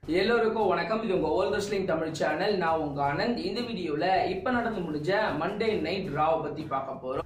எல்லோருக்கும் வணக்கம் இது உங்க ஓல்ட் ரெஸ்லிங் தமிழ் சேனல் நான் உங்க ஆனந்த் இந்த வீடியோல இப்ப நடந்து முடிஞ்ச மண்டே நைட் ராவை பத்தி பார்க்க போறோம்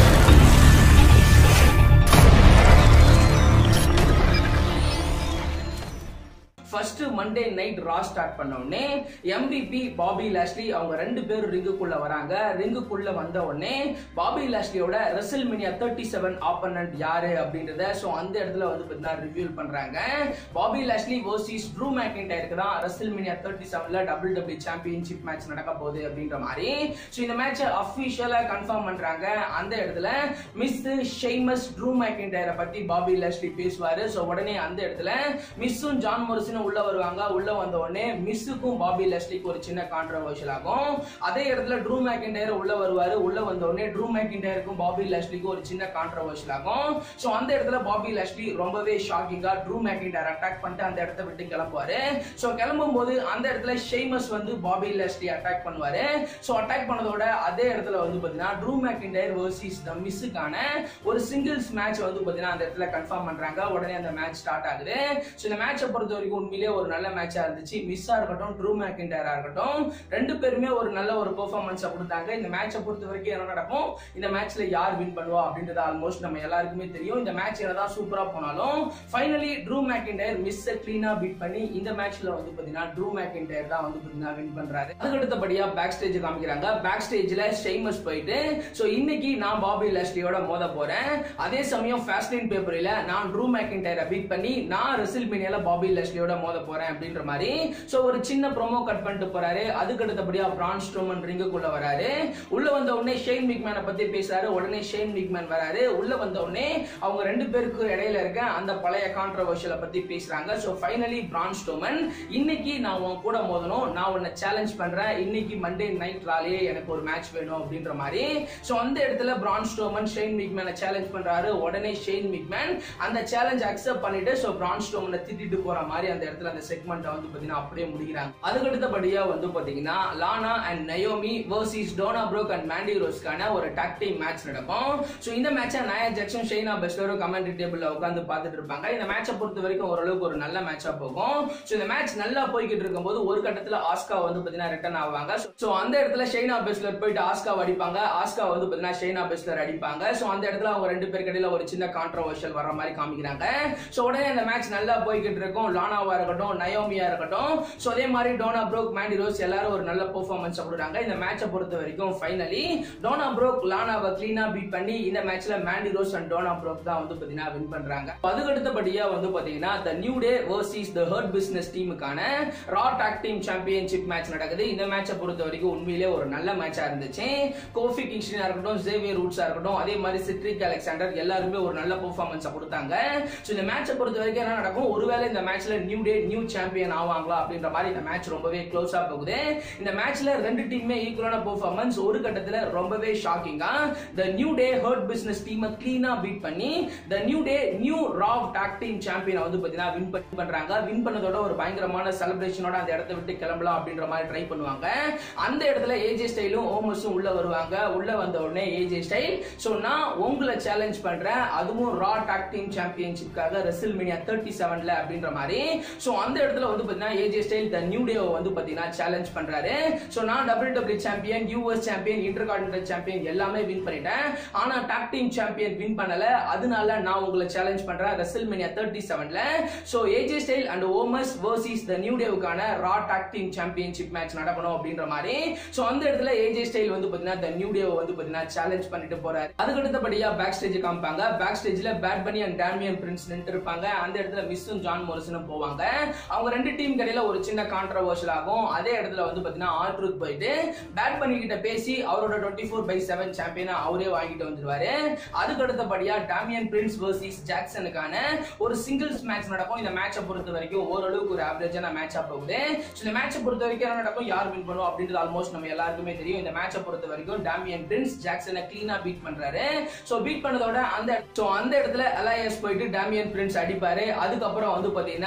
first Monday night Raw start பண்ண உடனே எம்பிபி பாபி லாஸ்லி அவங்க ரெண்டு பேரும் ரிங்குக்குள்ள வராங்க ரிங்குக்குள்ள வந்த உடனே பாபி லாஸ்லியோட WrestleMania thirty seven opponent யாரு அப்படின்றத ஸோ அந்த இடத்துல வந்து பார்த்தீங்கன்னா ரிவ்யூ பண்றாங்க பாபி லாஸ்லி வர்சஸ் ட்ரூ மேக்கின்டைருக்கு தான் ரெசல் மினியா தேர்ட்டி செவன்ல டபுள் டபிள்யூ சாம்பியன்ஷிப் மேட்ச் நடக்க போகுது அப்படின்ற மாதிரி ஸோ இந்த மேட்சை அஃபிஷியலா கன்ஃபார்ம் பண்றாங்க அந்த இடத்துல மிஸ் ஷெய்மஸ் ட்ரூ மேக்கின்டைரை பத்தி பாபி லாஸ்லி பேசுவாரு ஸோ உடனே அந்த இடத்துல மிஸ்ஸும் ஜான் மோரிசனும் உள்ள வருவாங்க உள்ள வந்த உடனே மிஸ்ஸுக்கும் பாபி லெஸ்லிக்கு ஒரு சின்ன கான்ட்ரவர்ஷியல் ஆகும் அதே இடத்துல ட்ரூ மேக்கின்டயர் உள்ள வருவாரு உள்ள வந்த உடனே ட்ரூ மேக்கின்டயருக்கும் பாபி லெஸ்லிக்கும் ஒரு சின்ன கான்ட்ரவர்ஷியல் ஆகும் ஸோ அந்த இடத்துல பாபி லெஸ்லி ரொம்பவே ஷாக்கிங்கா ட்ரூ மேக்கின்டயர் அட்டாக் பண்ணிட்டு அந்த இடத்த விட்டு கிளம்புவாரு ஸோ கிளம்பும் போது அந்த இடத்துல ஷேமஸ் வந்து பாபி லெஸ்லி அட்டாக் பண்ணுவாரு ஸோ அட்டாக் பண்ணதோட அதே இடத்துல வந்து பாத்தீங்கன்னா ட்ரூ மேக்கின்டயர் வர்சஸ் த மிஸ்ஸுக்கான ஒரு சிங்கிள்ஸ் மேட்ச் வந்து பாத்தீங்கன்னா அந்த இடத்துல கன்ஃபார்ம் பண்றாங்க உடனே அந்த மேட்ச் ஸ்டார்ட் ஆகுது ஸோ இந்த மேட்சை பொறுத்த வரைக்கும் உண்மையிலேயே ஒரு நல்ல மேட்சா இருந்துச்சு மிஸ்ஸா இருக்கட்டும் ட்ரூ மேக்கின்டயரா இருக்கட்டும் ரெண்டு பேருமே ஒரு நல்ல ஒரு பெர்ஃபார்மன்ஸை கொடுத்தாங்க இந்த மேட்சை பொறுத்த வரைக்கும் என்ன நடக்கும் இந்த மேட்ச்ல யார் வின் பண்ணுவா அப்படின்றது ஆல்மோஸ்ட் நம்ம எல்லாருக்குமே தெரியும் இந்த மேட்ச் என்னதான் சூப்பரா போனாலும் ஃபைனலி ட்ரூ மேக்கின்டயர் மிஸ் கிளீனா பீட் பண்ணி இந்த மேட்ச்ல வந்து பாத்தீங்கன்னா ட்ரூ மேக்கின்டயர் தான் வந்து பாத்தீங்கன்னா வின் பண்றாரு அதுக்கு அடுத்தபடியா பேக் ஸ்டேஜ் காமிக்கிறாங்க பேக் ஸ்டேஜ்ல ஷெய்மஸ் போயிட்டு சோ இன்னைக்கு நான் பாபி லெஸ்லியோட மோத போறேன் அதே சமயம் ஃபாஸ்டின் பேப்பரில் நான் ட்ரூ மேக்கின்டயரை பீட் பண்ணி நான் ரெசில் மீனியால பாபி லெஸ்லியோட மோத போறேன் அப்படின்ற மாதிரி சோ ஒரு சின்ன ப்ரோமோ கட் பண்ணிட்டு போறாரு அதுக்கு அடுத்தபடியா பிரான் ஸ்ட்ரோமன் ரிங்குக்குள்ள வராரு உள்ள வந்த உடனே ஷெய்ன் மிக்மேனை பத்தி பேசுறாரு உடனே ஷெய்ன் மிக்மேன் வராரு உள்ள வந்த உடனே அவங்க ரெண்டு பேருக்கு இடையில இருக்க அந்த பழைய கான்ட்ரவர்ஷியலை பத்தி பேசுறாங்க சோ ஃபைனலி பிரான் ஸ்டோமன் இன்னைக்கு நான் உன் கூட மோதணும் நான் உன்னை சேலஞ்ச் பண்றேன் இன்னைக்கு மண்டே நைட் ராலே எனக்கு ஒரு மேட்ச் வேணும் அப்படின்ற மாதிரி சோ அந்த இடத்துல பிரான் ஸ்டோமன் ஷெய்ன் மிக்மேனை சேலஞ்ச் பண்றாரு உடனே ஷெய்ன் மிக்மேன் அந்த சேலஞ்ச் அக்செப்ட் பண்ணிட்டு சோ பிரான் ஸ்டோமனை திட்டிட்டு போற மாதிரி அந்த இடத்துல அந்த செக்மெண்ட் வந்து பாத்தீங்கன்னா அப்படியே முடிக்கிறாங்க அதுக்கு அடுத்தபடியா வந்து பாத்தீங்கன்னா Lana and Naomi versus Dana Brooke and Mandy ரோஸ்க்கான ஒரு டாக் டீம் மேட்ச் நடக்கும் சோ இந்த மேட்சை நயா ஜாக்சன் ஷெய்னா பெஸ்லரும் கமெண்ட்ரி டேபிள்ல உட்காந்து பார்த்துட்டு இருப்பாங்க இந்த மேட்சை பொறுத்த வரைக்கும் ஓரளவுக்கு ஒரு நல்ல மேட்சா போகும் சோ இந்த மேட்ச் நல்லா போய்கிட்டு இருக்கும்போது ஒரு கட்டத்துல ஆஸ்கா வந்து பாத்தீங்கன்னா ரிட்டர்ன் ஆவாங்க சோ அந்த இடத்துல ஷெய்னா பெஸ்லர் போயிட்டு ஆஸ்கா அடிப்பாங்க ஆஸ்கா வந்து பாத்தீங்கன்னா ஷெய்னா பெஸ்லர் அடிப்பாங்க சோ அந்த இடத்துல அவங்க ரெண்டு பேருக்கு இடையில ஒரு சின்ன கான்ட்ரவர்ஷியல் வர மாதிரி காமிக்கிறாங்க சோ உடனே அந்த மேட்ச் நல்லா போய்கிட்டு இருக்கும் லானாவா இருக்கட்டும் நயோமியா இருக்கட்டும் சோ அதே மாதிரி டோனா ப்ரோக் மேண்டி ரோஸ் எல்லாரும் ஒரு நல்ல பெர்ஃபார்மன்ஸ் கொடுக்குறாங்க இந்த மேட்சை பொறுத்த வரைக்கும் ஃபைனலி டோனா ப்ரோக் லானாவை கிளீனா பீட் பண்ணி இந்த மேட்ச்ல Mandy Rose and Dana Brooke தான் வந்து பாத்தீங்கன்னா வின் பண்றாங்க அதுக்கு அடுத்தபடியா வந்து பாத்தீங்கன்னா the New Day versus the Hurt Business டீமுக்கான Raw tag team championship match நடக்குது இந்த மேட்சை பொறுத்த வரைக்கும் உண்மையிலே ஒரு நல்ல மேட்சா இருந்துச்சு கோஃபி கிங்ஸ்டனா இருக்கட்டும் ஜேவியர் ரூட்ஸா இருக்கட்டும் அதே மாதிரி சிட்ரிக் அலெக்சாண்டர் எல்லாருமே ஒரு நல்ல பெர்ஃபார்மன்ஸ் கொடுத்தாங்க சோ இந்த மேட்சை பொறுத்த வரைக்கும் என்ன நடக்கும் ஒருவேளை இந்த மேட்ச்ல நியூ டே நியூ சாம்பியன் ஆவாங்களா அப்படின்ற மாதிரி இந்த மேட்ச் ரொம்பவே க்ளோஸா போகுது இந்த மேட்ச்ல ரெண்டு டீமுமே ஈக்குவலான பெர்ஃபார்மன்ஸ் ஒரு கட்டத்துல ரொம்பவே ஷாக்கிங்கா the New Day Hurt Business டீமை கிளீனா பீட் பண்ணி the New Day new Raw tag team champion வந்து பாத்தீங்கன்னா வின் பண்றாங்க வின் பண்ணதோட ஒரு பயங்கரமான செலிப்ரேஷனோட அந்த இடத்த விட்டு கிளம்பலாம் அப்படின்ற மாதிரி ட்ரை பண்ணுவாங்க அந்த இடத்துல ஏஜே ஸ்டைலும் ஓமஸும் உள்ள வருவாங்க உள்ள வந்த உடனே ஏஜே ஸ்டைல் சோ நான் உங்களை சேலஞ்ச் பண்றேன் அதுவும் ரா டாக் டீம் சாம்பியன்ஷிப்காக ரெசில் மினியா தேர்ட்டி செவன்ல அப்படின்ற மாதிரி சோ அந்த இடத்துல வந்து பாத்தீங்கன்னா AJ Styles the New Day வந்து பாத்தீங்கன்னா சேலஞ்ச் பண்றாரு சோ நான் double W champion US champion intercontinental champion எல்லாமே வின் பண்ணிட்டேன் ஆனா டாக் டீம் சாம்பியன் வின் பண்ணல அதனால நான் உங்களை சேலஞ்ச் பண்றேன் ரெசில் மினியா தேர்ட்டி செவன்ல so AJ Styles and Omos versus the நியூ டேவுக்கான Raw tag team championship match நடக்கணும் அப்படின்ற மாதிரி சோ அந்த இடத்துல ஏஜே ஸ்டைல் வந்து பாத்தீங்கன்னா த நியூ டே வந்து பாத்தீங்கன்னா சேலஞ்ச் பண்ணிட்டு போறாரு அதுக்கு அடுத்தபடியா பேக் ஸ்டேஜ் காமிப்பாங்க பேக் ஸ்டேஜ்ல Bad Bunny and Damian Priest நின்று இருப்பாங்க அந்த இடத்துல மிஸ்ஸும் ஜான் மோரிசனும் போவாங்க அவங்க ரெண்டு டீம் கடையில ஒரு சின்ன கான்ட்ரவர்ஷியல் ஆகும் அதே இடத்துல வந்து பாத்தீங்கன்னா ஆர்ட்ரூத் போயிட்டு பேட் பண்ணி கிட்ட பேசி அவரோட டுவெண்ட்டி ஃபோர் பை செவன் சாம்பியனா அவரே வாங்கிட்டு வந்துருவாரு அதுக்கு அடுத்தபடியா டாமியன் பிரின்ஸ் வர்சஸ் ஜாக்சனுக்கான ஒரு சிங்கிள்ஸ் மேட்ச் நடக்கும் இந்த மேட்சை பொறுத்த வரைக்கும் ஓரளவுக்கு ஒரு ஆவரேஜான மேட்சா போகுது ஸோ இந்த மேட்சை பொறுத்த வரைக்கும் என்ன நடக்கும் யார் வின் பண்ணுவோம் அப்படின்றது ஆல்மோஸ்ட் நம்ம எல்லாருக்குமே தெரியும் இந்த மேட்சை பொறுத்த வரைக்கும் டாமியன் பிரின்ஸ் ஜாக்சனை கிளீனா பீட் பண்றாரு ஸோ பீட் பண்ணதோட அந்த ஸோ அந்த இடத்துல அலையஸ் போயிட்டு டாமியன் பிரின்ஸ் அடிப்பாரு அதுக்கப்புறம் வந்து பாத்தீங்கன்னா ஸோ பேட்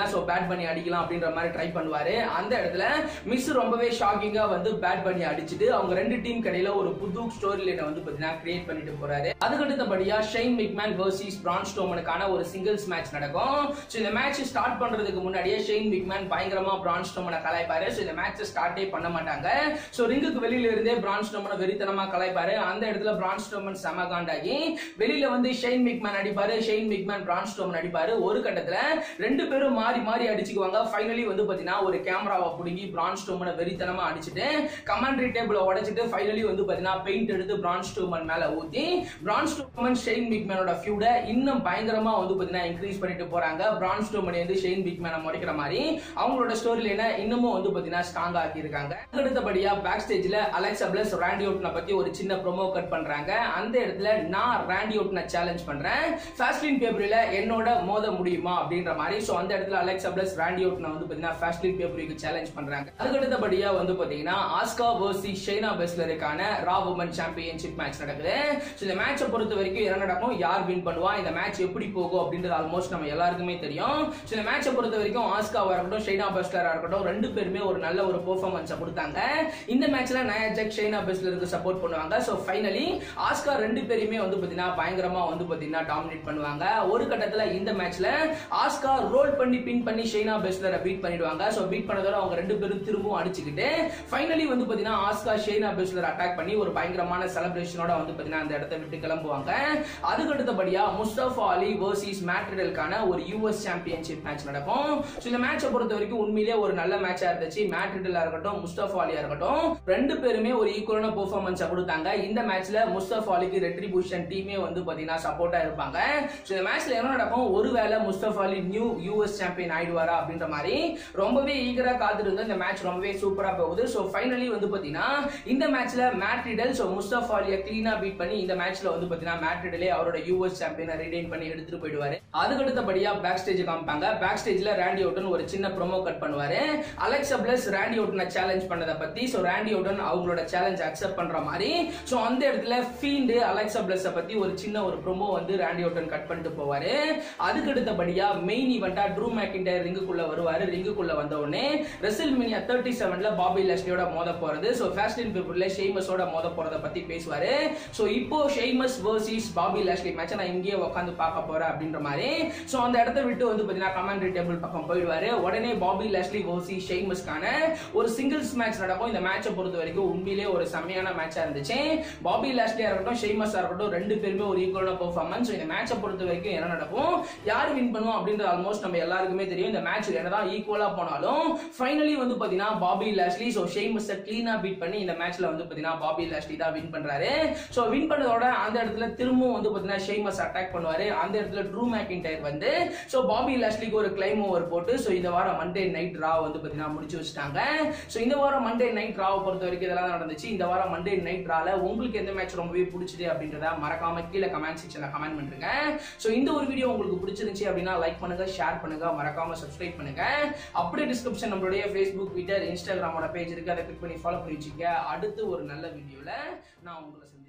பேட் பண்ணி அடிக்கலாம் அப்படின்ற மாதிரி ட்ரை பண்ணுவாரு அந்த இடத்துல மிஸ் ரொம்பவே ஷாக்கிங்கா வந்து பேட் பண்ணி அடிச்சுட்டு அவங்க ரெண்டு டீம் கடையில ஒரு புது ஸ்டோரி லைனை வந்து பாத்தீங்கன்னா கிரியேட் பண்ணிட்டு போறாரு அதுக்கு அடுத்தபடியா ஷெயின் மிக்மேன் வர்சஸ் பிரான் ஸ்டோமனுக்கான ஒரு சிங்கிள்ஸ் மேட்ச் நடக்கும் ஸோ இந்த மேட்ச் ஸ்டார்ட் பண்றதுக்கு முன்னாடியே ஷெயின் மிக்மேன் பயங்கரமா பிரான் ஸ்டோமனை கலாய்ப்பாரு ஸோ இந்த மேட்ச் ஸ்டார்ட்டே பண்ண மாட்டாங்க ஸோ ரிங்குக்கு வெளியில இருந்தே பிரான் ஸ்டோமனை வெறித்தனமா கலாய்ப்பாரு அந்த இடத்துல பிரான் ஸ்டோமன் செம காண்டாகி வெளியில வந்து ஷெயின் மிக்மேன் அடிப்பாரு ஷெயின் மிக்மேன் பிரான் ஸ்டோமன் அடிப்பாரு ஒரு கட்டத்துல ரெண்டு பேரும் மாறி மாறி அடிச்சுக்குவாங்க ஃபைனலி வந்து பாத்தீங்கன்னா ஒரு கேமராவை புடுங்கி பிரான் ஸ்டோமனை வெறித்தனமா அடிச்சுட்டு கமாண்டரி டேபிள உடைச்சிட்டு ஃபைனலி வந்து பாத்தீங்கன்னா பெயிண்ட் எடுத்து பிரான் ஸ்டோமன் மேல ஊத்தி பிரான் ஸ்டோமன் ஷெயின் மிக்மேனோட ஃபியூட இன்னும் பயங்கரமா வந்து பாத்தீங்கன்னா இன்க்ரீஸ் பண்ணிட்டு போறாங்க பிரான் ஸ்டோமன் வந்து ஷெயின் மிக்மேனை முறைக்கிற மாதிரி அவங்களோட ஸ்டோரி லைனை இன்னமும் வந்து பாத்தீங்கன்னா ஸ்ட்ராங் ஆக்கி இருக்காங்க அடுத்தபடியா பேக் ஸ்டேஜ்ல அலெக்சா பிளஸ் ராண்டி ஓட்டனை பத்தி ஒரு சின்ன ப்ரோமோ கட் பண்றாங்க அந்த இடத்துல நான் ராண்டி ஓட்டனை சேலஞ்ச் பண்றேன் ஃபாஸ்ட்லின் பேப்பரில என்னோட மோத முடியுமா அப்படின்ற மாதிரி சோ அந்த இடத்துல அலெக்சா பிளஸ் ராண்டி ஓட்டனை வந்து பாத்தீங்கன்னா ஃபாஸ்ட்லின் பேப்பருக்கு சேலஞ்ச் பண்றாங்க அதுக்கு அடுத்தபடியா வந்து பாத்தீங்கன்னா ஆஸ்கா வர்சி ஷைனா பெஸ்லருக்கான ரா உமன் சாம்பியன்ஷிப் மேட்ச் நடக்குது ஸோ இந்த மேட்சை பொறுத்த வரைக்கும் என்ன நடக்கும் யார் வின் பண்ணுவா இந்த மேட்ச் எப்படி போகும் அப்படின்றது ஆல்மோஸ்ட் நம்ம எல்லாருக்குமே தெரியும் ஸோ இந்த மேட்சை பொறுத்த வரைக்கும் ஆஸ்காவா இருக்கட்டும் ஷைனா பெஸ்லரா இருக்கட்டும் ரெண்டு பேருமே ஒரு நல்ல ஒரு பெர்ஃபார்மன்ஸை கொடுத்தாங்க இந்த மேட்ச்ல நயா ஜெக் ஷைனா பெஸ்லருக்கு சப்போர்ட் பண்ணுவாங்க ஸோ ஃபைனலி ஆஸ்கா ரெண்டு பேருமே வந்து பாத்தீங்கன்னா பயங்கரமா வந்து பாத்தீங்கன்னா டாமினேட் பண்ணுவாங்க ஒரு கட்டத்துல இந்த மேட்ச்ல ஆஸ்கா ரோல் பண்ணி பின் பண்ணி ஷைனா பெஸ்லரை பீட் பண்ணிடுவாங்க ஸோ பீட் பண்ணதோட அவங்க ரெண்டு பேரும் திரும்பவும் அடிச்சுக்கிட்டு ஃபைனலி வந்து பாத்தீங்கன்னா ஆஸ்கா ஷேனா பெஸ்லர் அட்டாக் பண்ணி ஒரு பயங்கரமான செலிப்ரேஷனோட வந்து பாத்தீங்கன்னா அந்த இடத்தை விட்டு கிளம்புவாங்க அதுக்கு அடுத்தபடியா முஸ்தபா அலி வர்சஸ் மேட்ரிடலுக்கான ஒரு யூஎஸ் சாம்பியன்ஷிப் மேட்ச் நடக்கும் ஸோ இந்த மேட்சை பொறுத்த வரைக்கும் உண்மையிலேயே ஒரு நல்ல மேட்சா இருந்துச்சு மேட்ரிடலா இருக்கட்டும் முஸ்தபா அலியா இருக்கட்டும் ரெண்டு பேருமே ஒரு ஈக்குவலான பெர்ஃபார்மன்ஸ் கொடுத்தாங்க இந்த மேட்ச்ல முஸ்தபா அலிக்கு ரெட்ரிபியூஷன் டீமே வந்து பாத்தீங்கன்னா சப்போர்ட்டா இருப்பாங்க ஸோ இந்த மேட்ச்ல என்ன நடக்கும் ஒருவேளை Mustafa Ali new US champion ஆயிடுவாரா அப்படின்ற மாதிரி ரொம்பவே ஈகரா காத்துட்டு இருந்த இந்த மேட்ச் ரொம்பவே சூப்பரா போகுது ஸோ ஃபைனலி வந்து பாத்தீங்கன்னா இந்த மேட்ச்ல மேட்ரிடல் ஸோ முஸ்தபா அலியை கிளீனா பீட் பண்ணி இந்த மேட்ச்ல வந்து பாத்தீங்கன்னா மேட்ரிடலே அவரோட யூஎஸ் சாம்பியனை ரிடைன் பண்ணி எடுத்துட்டு போயிடுவாரு அதுக்கு அடுத்தபடியா பேக் ஸ்டேஜ் காமிப்பாங்க பேக் ஸ்டேஜ்ல ரேண்டி ஓட்டன் ஒரு சின்ன ப்ரோமோ கட் பண்ணுவாரு அலெக்சா பிளஸ் ரேண்டி ஓட்டனை சேலஞ்ச் பண்ணதை பத்தி ஸோ ரேண்டி ஓட்டன் அவங்களோட சேலஞ்ச் அக்செப்ட் பண்ற மாதிரி ஸோ அந்த இடத்துல ஃபீல்டு அலெக்சா பிளஸ் பத்தி ஒரு சின்ன ஒரு ப்ரோமோ வந்து ரேண்டி ஓட்டன் கட் பண்ணிட்டு போவாரு அதுக்கு அடுத்தபடியா மெயின் ஈவெண்டா ட்ரூ மேக்கிண்டர் ரிங்குக்குள்ள வருவாரு ரிங்குக்குள்ள வந்த உடனே ரெசில் மினியா தேர்ட்டி செவன்ல பாபி லெஸ்லியோட மோத போறது ஸோ ஃபேஸ்டின் பீப்புள்ல ஷெய்மஸோட மோத போறத பத்தி பேசுவாரு ஸோ இப்போ Sheamus versus Bobby Lashley match நான் இங்கேயே உட்காந்து பார்க்க போறேன் அப்படின்ற மாதிரி ஸோ அந்த இடத்த விட்டு வந்து பாத்தீங்கன்னா கமாண்டரி டேபிள் பக்கம் போயிடுவாரு உடனே பாபி லாஸ்லி வர்சஸ் ஷெய்மஸ்க்கான ஒரு சிங்கிள்ஸ் மேட்ச் நடக்கும் இந்த மேட்சை பொறுத்த வரைக்கும் உண்மையிலேயே ஒரு செம்மையான மேட்சா இருந்துச்சு பாபி லாஸ்லியா இருக்கட்டும் ஷெய்மஸா இருக்கட்டும் ரெண்டு பேருமே ஒரு ஈக்குவலான பெர்ஃபார்மன்ஸ் இந்த மேட்சை பொறுத்த வரைக்கும் என்ன நடக்கும் யார் வின் பண்ணுவோம் அப்படின்றது ஆல்மோஸ்ட் நம்ம எல்லாருக்குமே தெரியும் இந்த மேட்ச் என்னதான் ஈக்குவலா போனாலும் ஃபைனலி வந்து பாத்தீங்கன்னா பாபி லாஸ்லி ஸோ ஷெய்மஸை கிளீனா பீட் பண்ணி இந்த மேட்ச்ல வந்து பாத்தீங்கன்னா பாபி லாஸ்லி தான் வின் பண்றாரு ஸோ வின் பண்ணதோட அந்த இடத்துல திரும்பவும் வந்து பாத்தீங்கன்னா ஷெய்மஸ் அட்டாக் பண்ணுவாரு அந்த இடத்துல ட்ரூ மேக்கின்டைர் வந்து ஸோ பாபி லாஸ்லிக்கு ஒரு கிளைம் ஓவர் போட்டு ஸோ இந்த வாரம் மண்டே நைட் ரா வந்து பாத்தீங்கன்னா முடிச்சு வச்சுட்டாங்க ஸோ இந்த வாரம் மண்டே நைட் ராவை பொறுத்த வரைக்கும் இதெல்லாம் நடந்துச்சு இந்த வாரம் மண்டே நைட் ரால உங்களுக்கு எந்த மேட்ச் ரொம்பவே பிடிச்சது அப்படின்றத மறக்காம கீழே கமெண்ட் செக்ஷன்ல கமெண்ட் பண்ணுங்க ஸோ இந்த ஒரு வீடியோ உங்களுக்கு பிடிச்சிருந்துச்சு அப்படின்னா லைக் பண்ணுங்க ஷேர் பண்ணுங்க மறக்காம சப்ஸ்கிரைப் பண்ணுங்க அப்படியே டிஸ்கிரிப்ஷன் நம்மளுடைய ஃபேஸ்புக் ட்விட்டர் இன்ஸ்டாகிராமோட பேஜ் இருக்கு அதை கிளிக் பண்ணி ஃபாலோ பண்ணி வச்சுக்க அடுத்து ஒரு நல்ல வீடியோல நான் உங்களை சந்திக்கிறேன்